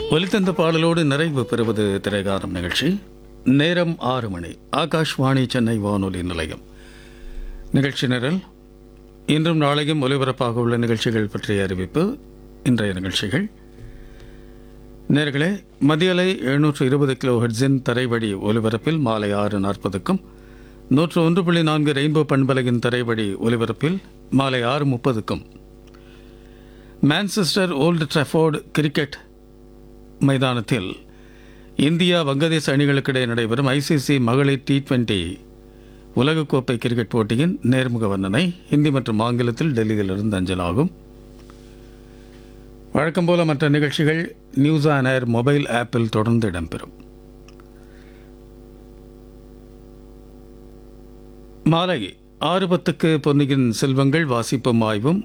ஒலித்தந்த பாடலோடு நிறைவு பெறுவது திரைகாரம் நிகழ்ச்சி நேரம் ஆறு மணி ஆகாஷ்வாணி சென்னை வானொலி நிலையம் நிகழ்ச்சி நிரல் இன்றும் நாளையும் ஒலிபரப்பாக உள்ள நிகழ்ச்சிகள் பற்றிய அறிவிப்பு இன்றைய நிகழ்ச்சிகள் நேர்களே மதியலை எழுநூற்று இருபது கிலோ ஹெட்ஸின் தரைவழி ஒலிபரப்பில் மாலை ஆறு நாற்பதுக்கும் நூற்று ஒன்று புள்ளி நான்கு ரெயின்போ பண்பலையின் தரைவழி ஒலிபரப்பில் மாலை ஆறு முப்பதுக்கும் மான்செஸ்டர் ஓல்டு ட்ரஃபோர்டு கிரிக்கெட் மைதானத்தில் இந்தியா வங்கதேச அணிகளுக்கிடையே நடைபெறும் ஐசிசி மகளிர் டி டுவெண்டி உலகக்கோப்பை கிரிக்கெட் போட்டியின் நேர்முக வர்ணனை ஹிந்தி மற்றும் ஆங்கிலத்தில் டெல்லியிலிருந்து அஞ்சலாகும் வழக்கம் போல மற்ற நிகழ்ச்சிகள் நியூஸ் ஆன் ஏர் மொபைல் ஆப்பில் தொடர்ந்து இடம்பெறும் மாலை ஆறு பத்துக்கு பொன்னியின் செல்வங்கள் வாசிப்பும் ஆய்வும்